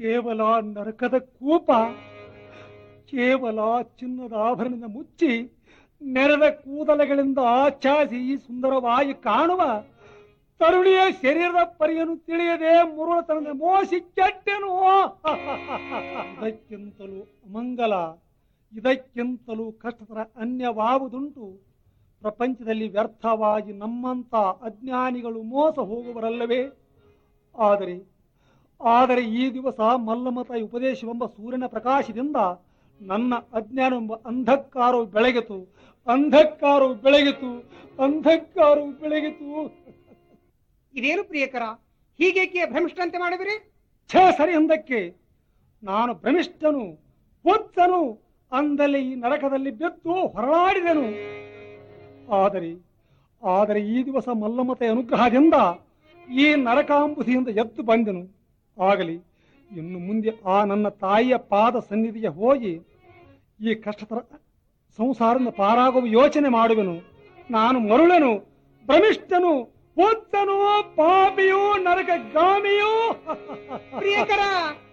ಕೇವಲ ನರಕದ ಕೂಪ ಕೇವಲ ಚಿನ್ನದ ಆಭರಣದಿಂದ ಮುಚ್ಚಿ ನೆರೆದ ಕೂದಲಗಳಿಂದ ಆಚಾಸಿ ಸುಂದರವಾಗಿ ಕಾಣುವ ತರುಣಿಯ ಶರೀರದ ಪರಿಯನ್ನು ತಿಳಿಯದೆ ಮುರುಳತನದ ಮೋಸಿ ಕೆಟ್ಟೆನು ಇದಕ್ಕಿಂತಲೂ ಅಮಂಗಲ ಇದಕ್ಕಿಂತಲೂ ಕಷ್ಟತರ ಅನ್ಯವಾವುದುಂಟು ಪ್ರಪಂಚದಲ್ಲಿ ವ್ಯರ್ಥವಾಗಿ ನಮ್ಮಂತ ಅಜ್ಞಾನಿಗಳು ಮೋಸ ಹೋಗುವರಲ್ಲವೇ ಆದರೆ ಆದರೆ ಈ ದಿವಸ ಮಲ್ಲಮತ ಉಪದೇಶವೆಂಬ ಸೂರ್ಯನ ಪ್ರಕಾಶದಿಂದ ನನ್ನ ಅಜ್ಞಾನವೆಂಬ ಅಂಧಕಾರವು ಬೆಳಗಿತು ಅಂಧಕಾರವು ಬೆಳಗಿತು ಅಂಧಕಾರವು ಬೆಳಗಿತು ಇದೇನು ಪ್ರಿಯಕರ ಹೀಗೇಕೆ ಭ್ರಮಿಷ್ಠಂತೆ ಮಾಡಿದಿರಿ ಛೇ ಸರಿ ಅಂದಕ್ಕೆ ನಾನು ಭ್ರಮಿಷ್ಠನು ಹುಚ್ಚನು ಅಂದಲ್ಲಿ ಈ ನರಕದಲ್ಲಿ ಬೆದ್ದು ಹೊರಳಾಡಿದೆನು ಆದರೆ ಆದರೆ ಈ ದಿವಸ ಮಲ್ಲಮತೆ ಅನುಗ್ರಹದಿಂದ ಈ ನರಕಾಂಬುದಿಯಿಂದ ಎದ್ದು ಬಂದೆನು ಆಗಲಿ ಇನ್ನು ಮುಂದೆ ಆ ನನ್ನ ತಾಯಿಯ ಪಾದ ಸನ್ನಿಧಿಗೆ ಹೋಗಿ ಈ ಕಷ್ಟತರ ಸಂಸಾರದಿಂದ ಪಾರಾಗುವ ಯೋಚನೆ ಮಾಡುವೆನು ನಾನು ಮರುಳನು ಭ್ರಮಿಷ್ಠನು ಹುಚ್ಚನು ಪಾಪಿಯೂ ನರಕ ಗಾಮಿಯೂ ಪ್ರಿಯಕರ